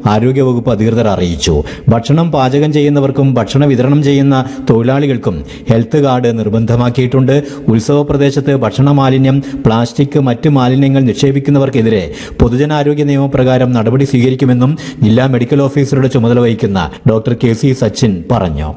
ആരോഗ്യവകുപ്പ് അധികൃതർ അറിയിച്ചു ഭക്ഷണം പാചകം ചെയ്യുന്നവർക്കും ഭക്ഷണ വിതരണം ചെയ്യുന്ന തൊഴിലാളികൾക്കും ഹെൽത്ത് കാർഡ് നിർബന്ധമാക്കിയിട്ടുണ്ട് ഉത്സവ പ്രദേശത്ത് ഭക്ഷണ മാലിന്യം പ്ലാസ്റ്റിക് മറ്റ് മാലിന്യങ്ങൾ നിക്ഷേപിക്കുന്നവർക്കെതിരെ പൊതുജനാരോഗ്യ നിയമപ്രകാരം നടപടി സ്വീകരിക്കുമെന്നും ജില്ലാ മെഡിക്കൽ ഓഫീസറുടെ ചുമതല വഹിക്കുന്ന ഡോക്ടർ കെ സി സച്ചിൻ പറഞ്ഞു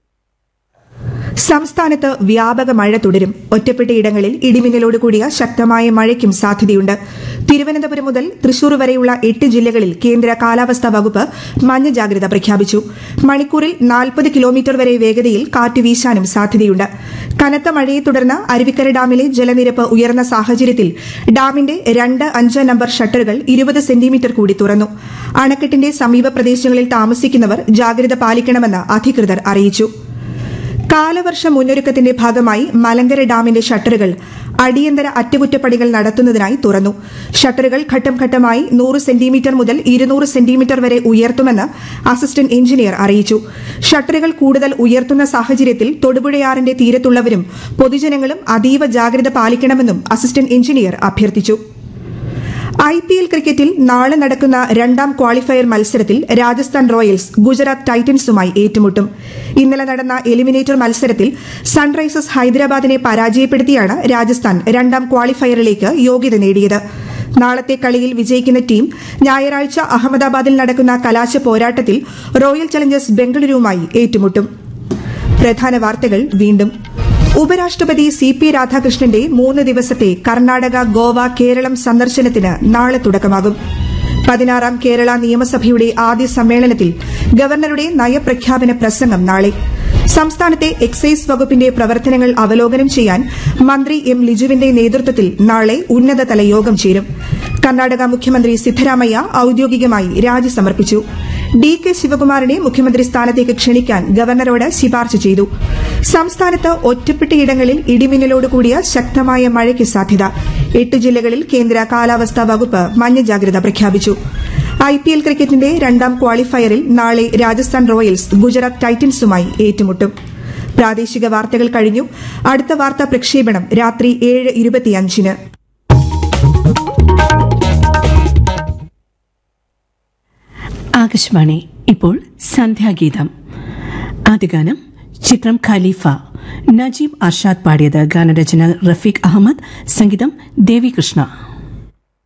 സംസ്ഥാനത്ത് വ്യാപക മഴ തുടരും ഒറ്റപ്പെട്ടയിടങ്ങളിൽ ഇടിമിന്നലോട് കൂടിയ ശക്തമായ മഴയ്ക്കും സാധ്യതയുണ്ട് തിരുവനന്തപുരം മുതൽ തൃശൂർ വരെയുള്ള എട്ട് ജില്ലകളിൽ കേന്ദ്ര കാലാവസ്ഥാ വകുപ്പ് മഞ്ഞ ജാഗ്രത പ്രഖ്യാപിച്ചു മണിക്കൂറിൽ നാൽപ്പത് കിലോമീറ്റർ വരെ വേഗതയിൽ കാറ്റ് വീശാനും സാധ്യതയുണ്ട് കനത്ത മഴയെ തുടർന്ന് അരുവിക്കര ഡാമിലെ ജലനിരപ്പ് ഉയർന്ന സാഹചര്യത്തിൽ ഡാമിന്റെ രണ്ട് അഞ്ച് നമ്പർ ഷട്ടറുകൾ ഇരുപത് സെന്റിമീറ്റർ കൂടി തുറന്നു അണക്കെട്ടിന്റെ സമീപ പ്രദേശങ്ങളിൽ താമസിക്കുന്നവർ ജാഗ്രത പാലിക്കണമെന്ന് അധികൃതർ അറിയിച്ചു കാലവർഷ മുന്നൊരുക്കത്തിന്റെ ഭാഗമായി മലങ്കര ഡാമിന്റെ ഷട്ടറുകൾ അടിയന്തര അറ്റകുറ്റപ്പണികൾ നടത്തുന്നതിനായി തുറന്നു ഷട്ടറുകൾ ഘട്ടം ഘട്ടമായി നൂറ് സെന്റിമീറ്റർ മുതൽ ഇരുന്നൂറ് സെന്റിമീറ്റർ വരെ ഉയർത്തുമെന്ന് അസിസ്റ്റന്റ് എഞ്ചിനീയർ അറിയിച്ചു ഷട്ടറുകൾ കൂടുതൽ ഉയർത്തുന്ന സാഹചര്യത്തിൽ തൊടുപുഴയാറിന്റെ തീരത്തുള്ളവരും പൊതുജനങ്ങളും അതീവ ജാഗ്രത പാലിക്കണമെന്നും അസിസ്റ്റന്റ് എഞ്ചിനീയർ അഭ്യർത്ഥിച്ചു ഐ പി എൽ ക്രിക്കറ്റിൽ നാളെ നടക്കുന്ന രണ്ടാം ക്വാളിഫയർ മത്സരത്തിൽ രാജസ്ഥാൻ റോയൽസ് ഗുജറാത്ത് ടൈറ്റൻസുമായി ഏറ്റുമുട്ടും ഇന്നലെ നടന്ന എലിമിനേറ്റർ മത്സരത്തിൽ സൺറൈസേഴ്സ് ഹൈദരാബാദിനെ പരാജയപ്പെടുത്തിയാണ് രാജസ്ഥാൻ രണ്ടാം ക്വാളിഫയറിലേക്ക് യോഗ്യത നേടിയത് നാളത്തെ കളിയിൽ വിജയിക്കുന്ന ടീം ഞായറാഴ്ച അഹമ്മദാബാദിൽ നടക്കുന്ന കലാശ പോരാട്ടത്തിൽ റോയൽ ചലഞ്ചേഴ്സ് ബംഗളൂരുവുമായി ഏറ്റുമുട്ടും പ്രധാന വാർത്തകൾ വീണ്ടും ഉപരാഷ്ട്രപതി സി പി രാധാകൃഷ്ണന്റെ മൂന്ന് ദിവസത്തെ കർണാടക ഗോവ കേരളം സന്ദർശനത്തിന് നാളെ തുടക്കമാകും പതിനാറാം കേരള നിയമസഭയുടെ ആദ്യ സമ്മേളനത്തിൽ ഗവർണറുടെ നയപ്രഖ്യാപന പ്രസംഗം നാളെ സംസ്ഥാനത്തെ എക്സൈസ് വകുപ്പിന്റെ പ്രവർത്തനങ്ങൾ അവലോകനം ചെയ്യാൻ മന്ത്രി എം ലിജുവിന്റെ നേതൃത്വത്തിൽ നാളെ ഉന്നതതല യോഗം ചേരും കർണാടക മുഖ്യമന്ത്രി സിദ്ധരാമയ്യ ഔദ്യോഗികമായി രാജി സമർപ്പിച്ചു ഡി കെ ശിവകുമാറിനെ മുഖ്യമന്ത്രി സ്ഥാനത്തേക്ക് ക്ഷണിക്കാൻ ഗവർണറോട് ശുപാർശ ചെയ്തു സംസ്ഥാനത്ത് ഒറ്റപ്പെട്ടയിടങ്ങളിൽ ഇടിമിന്നലോട് കൂടിയ ശക്തമായ മഴയ്ക്ക് സാധ്യത എട്ട് ജില്ലകളിൽ കേന്ദ്ര കാലാവസ്ഥാ വകുപ്പ് മഞ്ഞ ജാഗ്രത പ്രഖ്യാപിച്ചു ഐ പി എൽ ക്രിക്കറ്റിന്റെ രണ്ടാം ക്വാളിഫയറിൽ നാളെ രാജസ്ഥാൻ റോയൽസ് ഗുജറാത്ത് ടൈറ്റൻസുമായി ഏറ്റുമുട്ടും പ്രാദേശിക വാർത്തകൾ കഴിഞ്ഞു അടുത്ത വാർത്താ പ്രക്ഷേപണം രാത്രി ഏഴ് ഇരുപത്തിയഞ്ചിന് ആകാശവാണി ഇപ്പോൾ സന്ധ്യാഗീതം ആദ്യഗാനം ചിത്രം ഖലീഫ നജീബ് അർഷാദ് പാടിയത് ഗാനരചന റഫീഖ് അഹമ്മദ് സംഗീതം ദേവികൃഷ്ണ